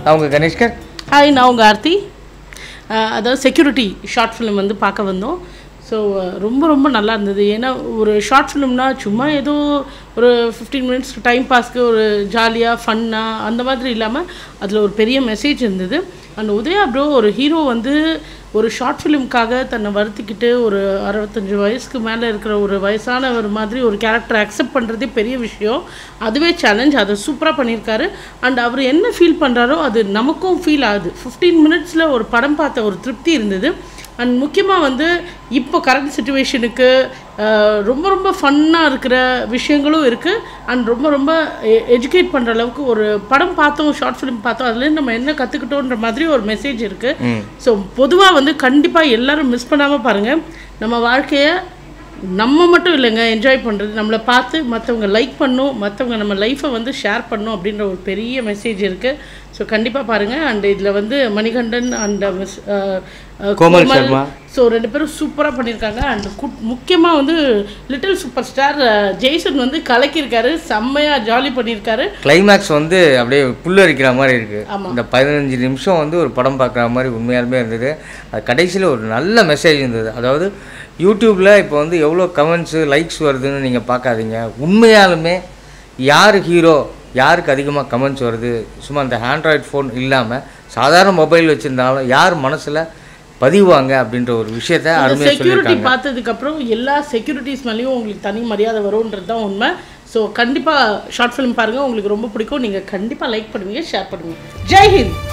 அவங்க கணேஷ்கர் ஹாய் நான் உங்கள் ஆர்த்தி அஹ் அதாவது செக்யூரிட்டி ஷார்ட் ஃபிலிம் வந்து பார்க்க வந்தோம் ஸோ ரொம்ப ரொம்ப நல்லா இருந்தது ஏன்னா ஒரு ஷார்ட் ஃபிலிம்னா சும்மா ஏதோ ஒரு ஃபிஃப்டீன் மினிட்ஸ் டைம் பாஸ்க்கு ஒரு ஜாலியாக ஃபன்னாக அந்த மாதிரி இல்லாமல் அதில் ஒரு பெரிய மெசேஜ் இருந்தது அண்ட் உதயா ப்ரோ ஒரு ஹீரோ வந்து ஒரு ஷார்ட் ஃபிலிம்காக தன்னை வருத்திக்கிட்டு ஒரு அறுபத்தஞ்சு வயசுக்கு மேலே இருக்கிற ஒரு வயசானவர் மாதிரி ஒரு கேரக்டரை அக்செப்ட் பண்ணுறதே பெரிய விஷயம் அதுவே சேலஞ்ச் அதை சூப்பராக பண்ணியிருக்காரு அண்ட் அவர் என்ன ஃபீல் பண்ணுறாரோ அது நமக்கும் ஃபீல் ஆகுது ஃபிஃப்டீன் மினிட்ஸில் ஒரு படம் பார்த்த ஒரு திருப்தி இருந்தது அண்ட் முக்கியமாக வந்து இப்போ கரண்ட் சுச்சுவேஷனுக்கு ரொம்ப ரொம்ப ஃபன்னாக இருக்கிற விஷயங்களும் இருக்குது அண்ட் ரொம்ப ரொம்ப எஜுகேட் பண்ணுற அளவுக்கு ஒரு படம் பார்த்தோம் ஷார்ட் ஃபிலிம் பார்த்தோம் அதுலேருந்து நம்ம என்ன கற்றுக்கிட்டோன்ற மாதிரி ஒரு மெசேஜ் இருக்குது ஸோ பொதுவாக வந்து கண்டிப்பாக எல்லாரும் மிஸ் பண்ணாமல் பாருங்கள் நம்ம வாழ்க்கையை நம்ம மட்டும் இல்லைங்க என்ஜாய் பண்ணுறது நம்மளை பார்த்து மற்றவங்க லைக் பண்ணும் மற்றவங்க நம்ம லைஃப்பை வந்து ஷேர் பண்ணும் அப்படின்ற ஒரு பெரிய மெசேஜ் இருக்குது ஸோ கண்டிப்பாக பாருங்கள் அண்ட் இதில் வந்து Manikandan and miss Komal Sharma. So ரெண்டு பேரும் சூப்பராக பண்ணியிருக்காங்க அண்ட் குட் முக்கியமாக வந்து லிட்டில் சூப்பர் ஸ்டார் ஜெய்சன் வந்து கலக்கியிருக்காரு செம்மையாக ஜாலி பண்ணியிருக்காரு கிளைமேக்ஸ் வந்து அப்படியே புல்லரிக்கிற மாதிரி இருக்கு இந்த பதினஞ்சு நிமிஷம் வந்து ஒரு படம் பார்க்குற மாதிரி உண்மையாலுமே இருந்தது அது கடைசியில் ஒரு நல்ல மெசேஜ் இருந்தது அதாவது யூடியூப்பில் இப்போ வந்து எவ்வளோ கமெண்ட்ஸு லைக்ஸ் வருதுன்னு நீங்கள் பார்க்காதீங்க உண்மையாலுமே யார் ஹீரோ யாருக்கு அதிகமாக கமெண்ட்ஸ் வருது சும்மா அந்த ஆண்ட்ராய்ட் ஃபோன் இல்லாமல் சாதாரண மொபைல் வச்சுருந்தாலும் யார் மனசில் பதிவாங்க அப்படின்ற ஒரு விஷயத்த அருமையாக செக்யூரிட்டி சொல்லியிருக்காங்க பார்த்ததுக்கப்புறம் எல்லா செக்யூரிட்டிஸ் மேலேயும் உங்களுக்கு தனி மரியாதை வரும்ன்றது தான் உண்மை ஸோ கண்டிப்பாக ஷார்ட் ஃபிலிம் பாருங்கள் உங்களுக்கு ரொம்ப பிடிக்கும் நீங்கள் கண்டிப்பாக லைக் பண்ணுவீங்க ஷேர் பண்ணுவீங்க ஜெய் ஹிந்த்